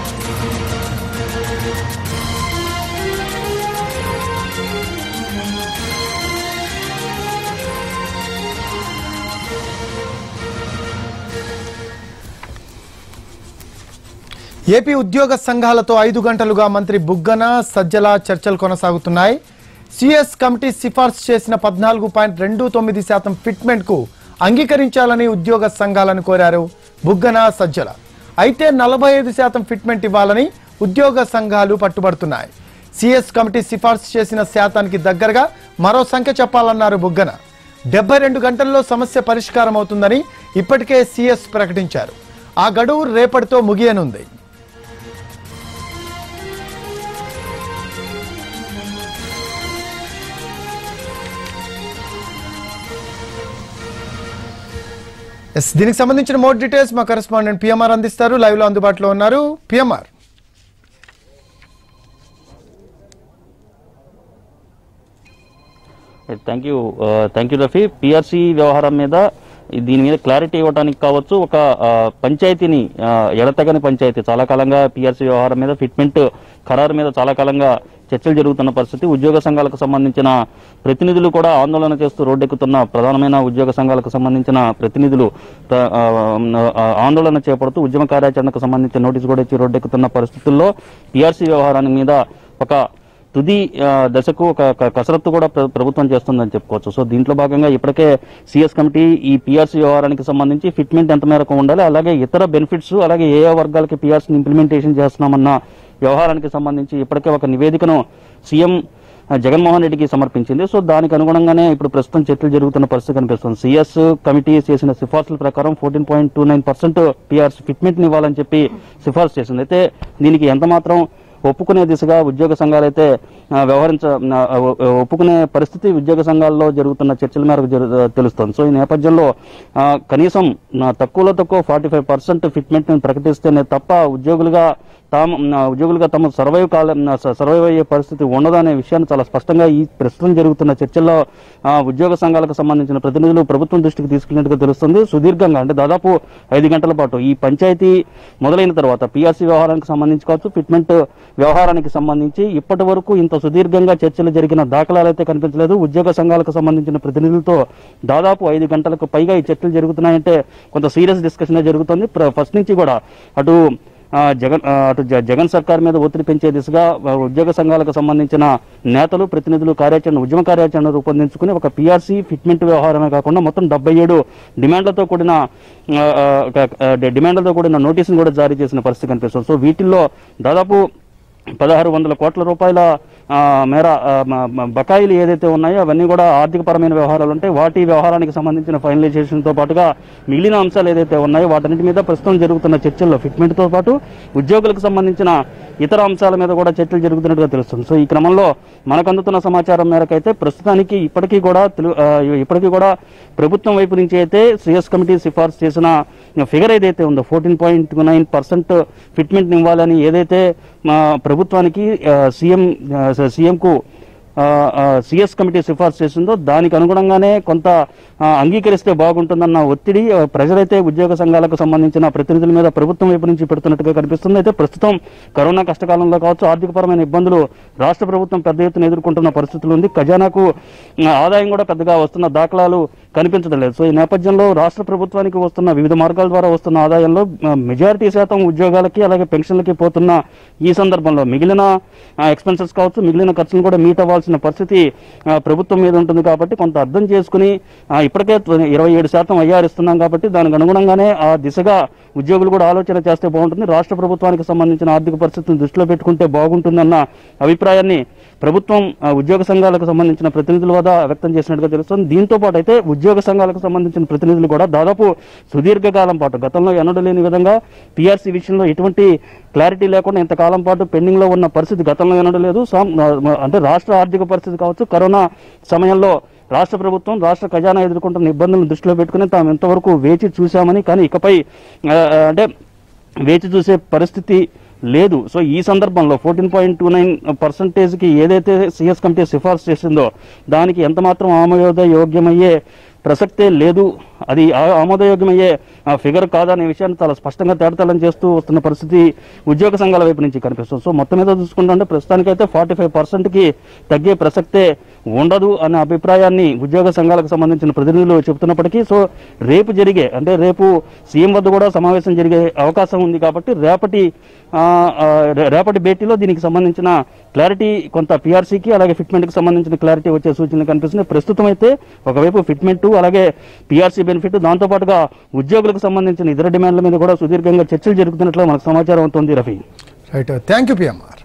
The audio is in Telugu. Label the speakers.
Speaker 1: ఏపీ ఉద్యోగ సంఘాలతో ఐదు గంటలుగా మంత్రి బుగ్గన సజ్జల చర్చలు కొనసాగుతున్నాయి సిఎస్ కమిటీ సిఫార్సు చేసిన పద్నాలుగు పాయింట్ రెండు తొమ్మిది శాతం ఫిట్మెంట్ కు అంగీకరించాలని ఉద్యోగ సంఘాలను కోరారు బుగ్గన సజ్జల అయితే నలభై ఐదు శాతం ఫిట్మెంట్ ఇవ్వాలని ఉద్యోగ సంఘాలు పట్టుబడుతున్నాయి సిఎస్ కమిటీ సిఫార్సు చేసిన శాతానికి దగ్గరగా మరో సంఖ్య చెప్పాలన్నారు బుగ్గన డెబ్బై రెండు గంటల్లో సమస్య పరిష్కారం అవుతుందని ఇప్పటికే సిఎస్ ప్రకటించారు ఆ గడువు రేపటితో ముగియనుంది ఎస్ దీనికి సంబంధించిన మోర్ డీటెయిల్స్ మా కరెస్పాండెంట్ పిఎంఆర్ అందిస్తారు లైవ్ లో అందుబాటులో ఉన్నారు PMR
Speaker 2: thank you thank you Rafi PRC వ్యవహారం మీద దీని మీద క్లారిటీ ఇవ్వడానికి కావచ్చు ఒక ఆ, పంచాయతీని ఆ, ఎడతెగని పంచాయతీ చాలా కాలంగా పిఆర్సీ వ్యవహారం మీద ఫిట్మెంట్ ఖరారు మీద చాలా కాలంగా చర్చలు జరుగుతున్న పరిస్థితి ఉద్యోగ సంఘాలకు సంబంధించిన ప్రతినిధులు కూడా ఆందోళన చేస్తూ రోడ్డెక్కుతున్న ప్రధానమైన ఉద్యోగ సంఘాలకు సంబంధించిన ప్రతినిధులు త- ఆ, ఆ, ఆందోళన చేపడుతూ ఉద్యమ కార్యాచరణకు సంబంధించిన నోటీసు కూడా ఇచ్చి రోడ్డెక్కుతున్న పరిస్థితుల్లో పిఆర్సీ వ్యవహారాన్ని మీద ఒక తుది ఆ, దశకు ఒక క- కసరత్తు కూడా ప్ర- ప్రభుత్వం చేస్తుందని చెప్పుకోవచ్చు సో దీంట్లో భాగంగా ఇప్పటికే సిఎస్ కమిటీ ఈ పిఆర్సీ వ్యవహారానికి సంబంధించి ఫిట్మెంట్ ఎంత మేరకు ఉండాలి అలాగే ఇతర బెనిఫిట్స్ అలాగే ఏ ఏ వర్గాలకి పిఆర్సీని ఇంప్లిమెంటేషన్ చేస్తున్నామన్న వ్యవహారానికి సంబంధించి ఇప్పటికే ఒక నివేదికను సీఎం ఆ, జగన్మోహన్ రెడ్డికి సమర్పించింది సో దానికి అనుగుణంగానే ఇప్పుడు ప్రస్తుతం చర్చలు జరుగుతున్న పరిస్థితి కనిపిస్తుంది సిఎస్ కమిటీ చేసిన సిఫార్సుల ప్రకారం fourteen point two nine percent PRC fitment ఇవ్వాలని చెప్పి సిఫార్సు చేసింది అయితే దీనికి ఎంత మాత్రం ఒప్పుకునే దిశగా ఉద్యోగ సంఘాలైతే ఆ, వ్యవహరించ ఆ, ఒ- ఒప్పుకునే పరిస్థితి ఉద్యోగ సంఘాల్లో జరుగుతున్న చర్చల మేరకు జరు- తెలుస్తోంది సో ఈ నేపథ్యంలో ఆ, కనీసం ఆ, తక్కువలో తక్కువ ఫార్టీ ఫైవ్ పర్సెంట్ ఫిట్మెంట్ ప్రకటిస్తేనే తప్ప ఉద్యోగులుగా తాము ఆ, ఉద్యోగులుగా తమ సర్వైవ్ కాలం సర్వైవ్ అయ్యే పరిస్థితి ఉండదనే విషయాన్ని చాలా స్పష్టంగా ఈ ప్రస్తుతం జరుగుతున్న చర్చల్లో ఆ, ఉద్యోగ సంఘాలకు సంబంధించిన ప్రతినిధులు ప్రభుత్వం దృష్టికి తీసుకెళ్లినట్టుగా తెలుస్తుంది సుదీర్ఘంగా అంటే దాదాపు ఐదు గంటల పాటు ఈ పంచాయతీ మొదలైన తర్వాత పిఆర్సీ వ్యవహారానికి సంబంధించి కావచ్చు ఫిట్మెంట్ వ్యవహారానికి సంబంధించి ఇప్పటి వరకు ఇంత సుదీర్ఘంగా చర్చలు జరిగిన దాఖలాలు అయితే కనిపించలేదు ఉద్యోగ సంఘాలకు సంబంధించిన ప్రతినిధులతో దాదాపు ఐదు గంటలకు పైగా ఈ చర్చలు జరుగుతున్నాయంటే కొంత సీరియస్ డిస్కషన్ జరుగుతుంది ప్ర- ఫస్ట్ నుంచి కూడా అటు ఆ, జగన్ ఆ, అటు జ- జగన్ సర్కార్ మీద ఒత్తిడి పెంచే దిశగా ఆ, ఉద్యోగ సంఘాలకు సంబంధించిన నేతలు ప్రతినిధులు కార్యాచరణ ఉద్యమ కార్యాచరణ రూపొందించుకుని ఒక పిఆర్సీ ఫిట్మెంట్ వ్యవహారమే కాకుండా మొత్తం డెబ్బై ఏడు డిమాండ్లతో కూడిన ఆ, ఆ, ఒక, ఆ, డిమాండ్లతో కూడిన నోటీసును కూడా జారీ చేసిన పరిస్థితి కనిపిస్తుంది సో వీటిల్లో దాదాపు పదహారు వందల కోట్ల రూపాయల ఆ, మేర ఆ, మ- మ- బకాయిలు ఏదైతే ఉన్నాయో అవన్నీ కూడా ఆర్థికపరమైన వ్యవహారాలు ఉంటాయి వాటి వ్యవహారానికి సంబంధించిన ఫైనలైజేషన్తో పాటుగా మిగిలిన అంశాలు ఏదైతే ఉన్నాయో వాటన్నిటి మీద ప్రస్తుతం జరుగుతున్న చర్చల్లో ఫిట్మెంట్తో పాటు ఉద్యోగులకు సంబంధించిన ఇతర అంశాల మీద కూడా చర్చలు జరుగుతున్నట్టుగా తెలుస్తుంది సో ఈ క్రమంలో మనకు అందుతున్న సమాచారం మేరకు అయితే ప్రస్తుతానికి ఇప్పటికీ కూడా తెలు- ఆ, ఇప్పటికీ కూడా ప్రభుత్వం వైపు నుంచి అయితే సిఎస్ కమిటీ సిఫార్సు చేసిన ఫిగర్ ఏదైతే ఉందో fourteen point nine percent fitment ఇవ్వాలని ఏదైతే మా ప్రభుత్వానికి ఆ, సీఎం ఆ, సీఎంకు సిఎస్ కమిటీ సిఫార్సు చేసిందో దానికి అనుగుణంగానే కొంత ఆ, అంగీకరిస్తే బాగుంటుందన్న ఒత్తిడి ఆ, ప్రజలైతే ఉద్యోగ సంఘాలకు సంబంధించిన ప్రతినిధుల మీద ప్రభుత్వం వైపు నుంచి పెడుతున్నట్టుగా కనిపిస్తుంది అయితే ప్రస్తుతం కరోనా కష్టకాలంలో కావచ్చు ఆర్థికపరమైన ఇబ్బందులు రాష్ట్ర ప్రభుత్వం పెద్ద ఎత్తున ఎదుర్కొంటున్న పరిస్థితులు ఉంది ఖజానాకు ఆ, ఆదాయం కూడా పెద్దగా వస్తున్న దాఖలాలు కనిపించడం లేదు సో ఈ నేపథ్యంలో రాష్ట్ర ప్రభుత్వానికి వస్తున్న వివిధ మార్గాల ద్వారా వస్తున్న ఆదాయంలో మెజారిటీ శాతం ఉద్యోగాలకి అలాగే పెన్షన్లకి పోతున్న ఈ సందర్భంలో మిగిలిన ఎక్స్పెన్సెస్ కావచ్చు మిగిలిన ఖర్చులు కూడా మీట్ అవ్వాల్సిన పరిస్థితి ఆ, ప్రభుత్వం మీద ఉంటుంది కాబట్టి కొంత అర్థం చేసుకుని ఆ, ఇప్పటికే ఇరవై ఏడు శాతం ఐఆర్ ఇస్తున్నాం కాబట్టి దానికి అనుగుణంగానే ఆ దిశగా ఉద్యోగులు కూడా ఆలోచన చేస్తే బాగుంటుంది రాష్ట్ర ప్రభుత్వానికి సంబంధించిన ఆర్థిక పరిస్థితిని దృష్టిలో పెట్టుకుంటే బాగుంటుందన్న అభిప్రాయాన్ని ప్రభుత్వం ఆ, ఉద్యోగ సంఘాలకు సంబంధించిన ప్రతినిధుల వద్ద వ్యక్తం చేసినట్టుగా తెలుస్తుంది దీంతో పాటు అయితే ఉద్యోగ సంఘాలకు సంబంధించిన ప్రతినిధులు కూడా దాదాపు సుదీర్ఘకాలం పాటు గతంలో ఎన్నడూ లేని విధంగా పిఆర్సీ విషయంలో ఎటువంటి క్లారిటీ లేకుండా ఇంతకాలం పాటు పెండింగ్ లో ఉన్న పరిస్థితి గతంలో ఎన్నడూ లేదు సామ్- అంటే రాష్ట్ర ఆర్థిక పరిస్థితి కావచ్చు కరోనా సమయంలో రాష్ట్ర ప్రభుత్వం రాష్ట్ర ఖజానా ఎదుర్కొంటున్న ఇబ్బందులను దృష్టిలో పెట్టుకుని తాము ఎంతవరకు వేచి చూశామని కానీ ఇకపై ఆ, ఆ, అంటే వేచి చూసే పరిస్థితి లేదు సో ఈ సందర్భంలో ఫోర్టీన్ పాయింట్ టూ నైన్ పర్సెంటేజ్కి ఏదైతే సిఎస్ కమిటీ సిఫార్సు చేసిందో దానికి ఎంత మాత్రం ఆమోద యోగ్యమయ్యే ప్రసక్తే లేదు అది ఆ- ఆమోదయోగ్యమయ్యే ఆ, ఫిగర్ కాదనే విషయాన్ని చాలా స్పష్టంగా తేడతలం చేస్తూ వస్తున్న పరిస్థితి ఉద్యోగ సంఘాల వైపు నుంచి కనిపిస్తుంది సో మొత్తం మీద చూసుకుంటుంటే ప్రస్తుతానికైతే ఫార్టీ ఫైవ్ పర్సెంట్కి తగ్గే ప్రసక్తే ఉండదు అనే అభిప్రాయాన్ని ఉద్యోగ సంఘాలకు సంబంధించిన ప్రతినిధులు చెబుతున్నప్పటికీ సో రేపు జరిగే అంటే రేపు సీఎం వద్ద కూడా సమావేశం జరిగే అవకాశం ఉంది కాబట్టి రేపటి ఆ, ఆ, రే- రేపటి భేటీలో దీనికి సంబంధించిన క్లారిటీ కొంత పిఆర్సీకి అలాగే ఫిట్మెంట్కి సంబంధించిన క్లారిటీ వచ్చే సూచనలు కనిపిస్తున్నాయి ప్రస్తుతం అయితే ఒకవైపు ఫిట్మెంట్ అలాగే పిఆర్సీ బెనిఫిట్ దాంతోపాటుగా ఉద్యోగులకు సంబంధించిన ఇతర డిమాండ్ల మీద కూడా సుదీర్ఘంగా చర్చలు జరుగుతున్నట్లు మనకు సమాచారం అవుతుంది Rafi
Speaker 1: right thank you PMR